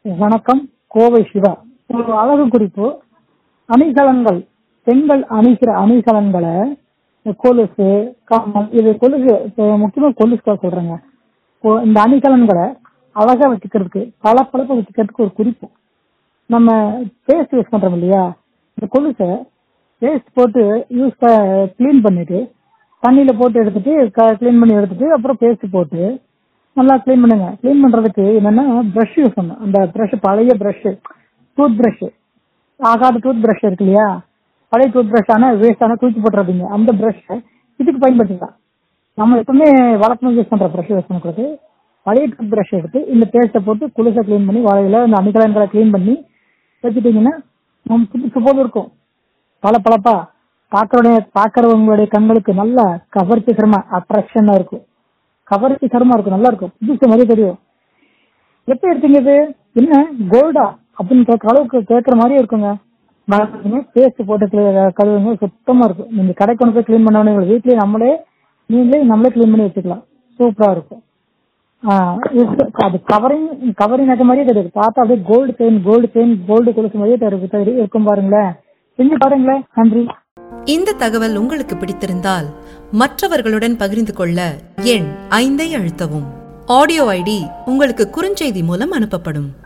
வணக்கம் கோவை சிவா ஒரு அழகு குறிப்பு அணிகலன்கள் பெண்கள் அணிகிற அணிகலன்களை இந்த கொலுசு கம்மல் இது கொலுசு இப்போ முக்கியமா கொலுசுக்காக சொல்றேங்க இப்போ இந்த அணிகலன்களை அழகா வச்சுக்கிறதுக்கு பல பழப்ப வச்சுக்கிறதுக்கு ஒரு குறிப்பு நம்ம பேஸ்ட் யூஸ் பண்றோம் இல்லையா இந்த கொலுசை பேஸ்ட் போட்டு யூஸ் க்ளீன் பண்ணிட்டு தண்ணியில போட்டு எடுத்துட்டு க்ளீன் பண்ணி எடுத்துட்டு அப்புறம் பேஸ்ட் போட்டு நல்லா க்ளீன் பண்ணுங்க க்ளீன் பண்றதுக்கு என்னன்னா ப்ரஷ் யூஸ் பண்ணணும் அந்த ப்ரஷ் பழைய ப்ரஷ் டூத் ப்ரஷ் ஆகாத டூத் ப்ரஷ் இருக்கு இல்லையா பழைய டூத் ப்ரஷ் ஆனா வேஸ்ட் ஆனா தூக்கி போட்டுறாதீங்க அந்த ப்ரஷ் இதுக்கு பயன்படுத்திக்கலாம் நம்ம எப்பவுமே வழக்கமாக யூஸ் பண்ற ப்ரஷ் யூஸ் பண்ணக்கூடாது பழைய டூத் ப்ரஷ் எடுத்து இந்த பேஸ்ட்டை போட்டு குளிசை க்ளீன் பண்ணி வாழையில இந்த அணிகலன்களை க்ளீன் பண்ணி வச்சுட்டீங்கன்னா நம்ம புதுசு போல இருக்கும் பல பழப்பா பாக்குறவுடைய பாக்குறவங்களுடைய கண்களுக்கு நல்ல கவர்ச்சிகரமா அட்ராக்ஷனா இருக்கும் கவர்ச்சிகரமா இருக்கும் நல்லா இருக்கும் புதுசு மாதிரி தெரியும் எப்ப எடுத்தீங்க இது என்ன கோல்டா அப்படின்னு கேட்கற அளவுக்கு கேட்கற மாதிரியே இருக்குங்க வளர்த்துங்க பேஸ்ட் போட்டு clear- கழுவுங்க சுத்தமா இருக்கும் நீங்க கடைக்கு கொண்டு போய் க்ளீன் பண்ண வீட்லயே நம்மளே நீங்களே நம்மளே க்ளீன் பண்ணி வச்சுக்கலாம் சூப்பரா இருக்கும் ஆஹ் இது- அது கவரிங் கவரிங் நகை மாதிரியே தெரியுது பார்த்தா அப்படியே gold chain gold chain gold கொலுசு மாதிரியே தெரியும் தெரியும் இருக்கும் பாருங்களேன் செஞ்சு பாருங்களேன் நன்றி இந்த தகவல் உங்களுக்கு பிடித்திருந்தால் மற்றவர்களுடன் பகிர்ந்து கொள்ள எண் ஐந்தை அழுத்தவும் ஆடியோ ஐடி உங்களுக்கு குறுஞ்செய்தி மூலம் அனுப்பப்படும்